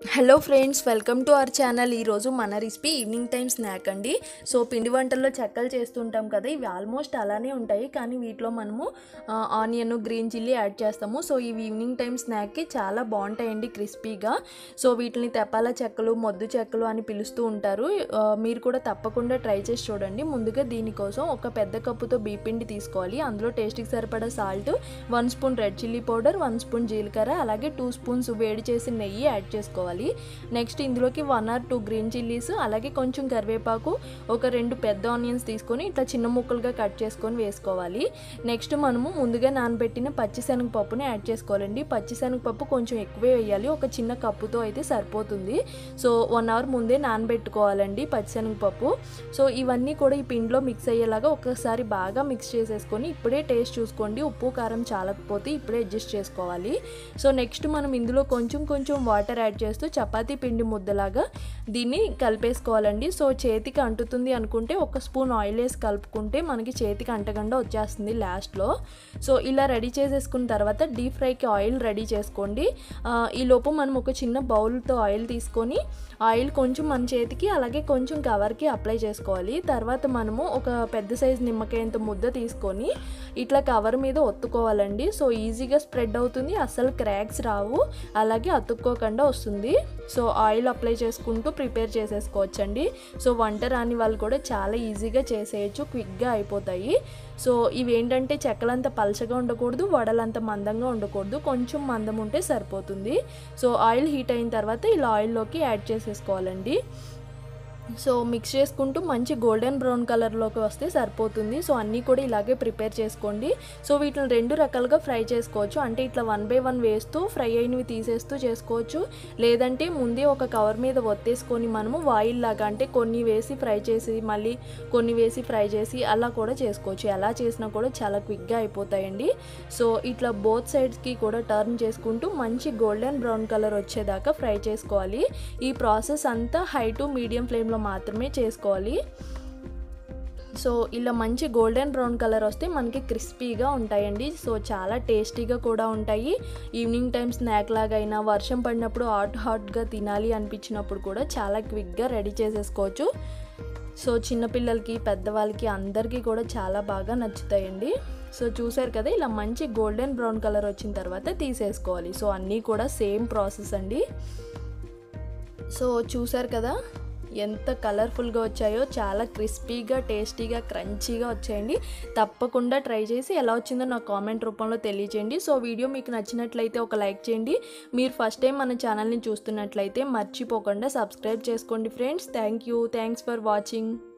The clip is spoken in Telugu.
hello friends welcome to our channel ఈరోజు మన రెసిపీ ఈవినింగ్ టైం స్నాక్ అండి సో పిండి వంటల్లో చెక్కలు చేస్తుంటాం కదా ఇవి ఆల్మోస్ట్ అలానే ఉంటాయి కానీ వీటిలో మనము ఆనియన్ గ్రీన్ చిల్లీ యాడ్ చేస్తాము సో ఇవి ఈవినింగ్ టైం స్నాక్కి చాలా బాగుంటాయండి క్రిస్పీగా సో వీటిని తెప్పాల చెక్కలు మొద్దు చెక్కలు అని పిలుస్తూ ఉంటారు ఆ, మీరు కూడా తప్పకుండా ట్రై చేసి చూడండి ముందుగా దీనికోసం ఒక పెద్ద కప్పుతో బీపిండి తీసుకోవాలి అందులో టేస్ట్కి సరిపడా salt one spoon red chilli powder one spoon జీలకర్ర అలాగే టూ స్పూన్స్ వేడి చేసి నెయ్యి యాడ్ చేసుకోవాలి నెక్స్ట్ ఇందులోకి one or two green chillies అలాగే కొంచెం కరివేపాకు ఒక రెండు పెద్ద ఆనియన్స్ తీసుకొని ఇట్లా చిన్న ముక్కలుగా కట్ చేసుకొని వేసుకోవాలి నెక్స్ట్ మనము ముందుగా నానబెట్టిన పచ్చిశనగపప్పుని యాడ్ చేసుకోవాలండి పచ్చిశనగపప్పు కొంచెం ఎక్కువే వేయాలి ఒక చిన్న కప్పుతో అయితే సరిపోతుంది సో వన్ అవర్ ముందే నానబెట్టుకోవాలండి పచ్చిశనగపప్పు సో ఇవన్నీ కూడా ఈ పిండిలో మిక్స్ అయ్యేలాగా ఒకసారి బాగా మిక్స్ చేసేసుకొని ఇప్పుడే టేస్ట్ చూసుకోండి ఉప్పు కారం చాలకపోతే ఇప్పుడే అడ్జస్ట్ చేసుకోవాలి సో నెక్స్ట్ మనం ఇందులో కొంచెం కొంచెం వాటర్ యాడ్ చేస్తూ చపాతీ పిండి ముద్దలాగా దీన్ని కలిపేసుకోవాలండి సో చేతికి అంటుతుంది అనుకుంటే ఒక స్పూన్ ఆయిల్ వేసి కలుపుకుంటే మనకి చేతికి అంటకుండా వచ్చేస్తుంది లాస్ట్లో సో ఇలా రెడీ చేసేసుకున్న తర్వాత డీప్ ఫ్రైకి ఆయిల్ రెడీ చేసుకోండి ఆ, ఈ లోపు మనం ఒక చిన్న బౌల్తో ఆయిల్ తీసుకొని ఆయిల్ కొంచెం మన చేతికి అలాగే కొంచెం కవర్కి అప్లై చేసుకోవాలి తర్వాత మనము ఒక పెద్ద సైజు నిమ్మకాయంత ముద్ద తీసుకొని ఇట్లా కవర్ మీద ఒత్తుకోవాలండి సో ఈజీగా స్ప్రెడ్ అవుతుంది అస్సలు క్రాక్స్ రావు అలాగే అతుక్కోకుండా వస్తుంది సో ఆయిల్ అప్లై చేసుకుంటూ ప్రిపేర్ చేసేసుకోవచ్చండి సో వంట రాని వాళ్ళు కూడా చాలా ఈజీగా చేసేయచ్చు క్విక్గా అయిపోతాయి సో ఇవి ఏంటంటే చెక్కలంత పలచగా ఉండకూడదు వడలంత మందంగా ఉండకూడదు కొంచెం మందం ఉంటే సరిపోతుంది సో ఆయిల్ హీట్ అయిన తర్వాత ఇలా ఆయిల్లోకి యాడ్ చేసేసుకోవాలండి సో మిక్స్ చేసుకుంటూ మంచి గోల్డెన్ బ్రౌన్ కలర్లోకి వస్తే సరిపోతుంది సో అన్నీ కూడా ఇలాగే ప్రిపేర్ చేసుకోండి సో వీటిని రెండు రకాలుగా ఫ్రై చేసుకోవచ్చు అంటే ఇట్లా వన్ బై వన్ వేస్తూ ఫ్రై అయినవి తీసేస్తూ చేసుకోవచ్చు లేదంటే ముందే ఒక కవర్ మీద ఒత్తేసుకొని మనము వాయిల్ లాగా అంటే కొన్ని వేసి ఫ్రై చేసి మళ్ళీ కొన్ని వేసి ఫ్రై చేసి అలా కూడా చేసుకోవచ్చు ఎలా చేసినా కూడా చాలా క్విక్గా అయిపోతాయండి సో ఇట్లా బోత్ సైడ్స్కి కూడా టర్న్ చేసుకుంటూ మంచి గోల్డెన్ బ్రౌన్ కలర్ వచ్చేదాకా ఫ్రై చేసుకోవాలి ఈ ప్రాసెస్ అంతా హై టు మీడియం ఫ్లేమ్లో మాత్రమే చేసుకోవాలి సో ఇలా మంచి గోల్డెన్ బ్రౌన్ కలర్ వస్తే మనకి క్రిస్పీగా ఉంటాయండి సో చాలా టేస్టీగా కూడా ఉంటాయి ఈవినింగ్ టైం స్నాక్ లాగా అయినా వర్షం పడినప్పుడు హాట్ హాట్గా తినాలి అనిపించినప్పుడు కూడా చాలా క్విక్గా రెడీ చేసేసుకోవచ్చు సో చిన్నపిల్లలకి పెద్దవాళ్ళకి అందరికీ కూడా చాలా బాగా నచ్చుతాయండి సో చూసారు కదా ఇలా మంచి గోల్డెన్ బ్రౌన్ కలర్ వచ్చిన తర్వాత తీసేసుకోవాలి సో అన్నీ కూడా సేమ్ ప్రాసెస్ అండి సో చూసారు కదా ఎంత కలర్ఫుల్గా వచ్చాయో చాలా క్రిస్పీగా టేస్టీగా క్రంచీగా వచ్చాయండి తప్పకుండా ట్రై చేసి ఎలా వచ్చిందో నాకు కామెంట్ రూపంలో తెలియచేయండి సో వీడియో మీకు నచ్చినట్లయితే ఒక లైక్ చేయండి మీరు ఫస్ట్ టైం మన ఛానల్ని చూస్తున్నట్లయితే మర్చిపోకుండా సబ్స్క్రైబ్ చేసుకోండి friends thank you thanks for watching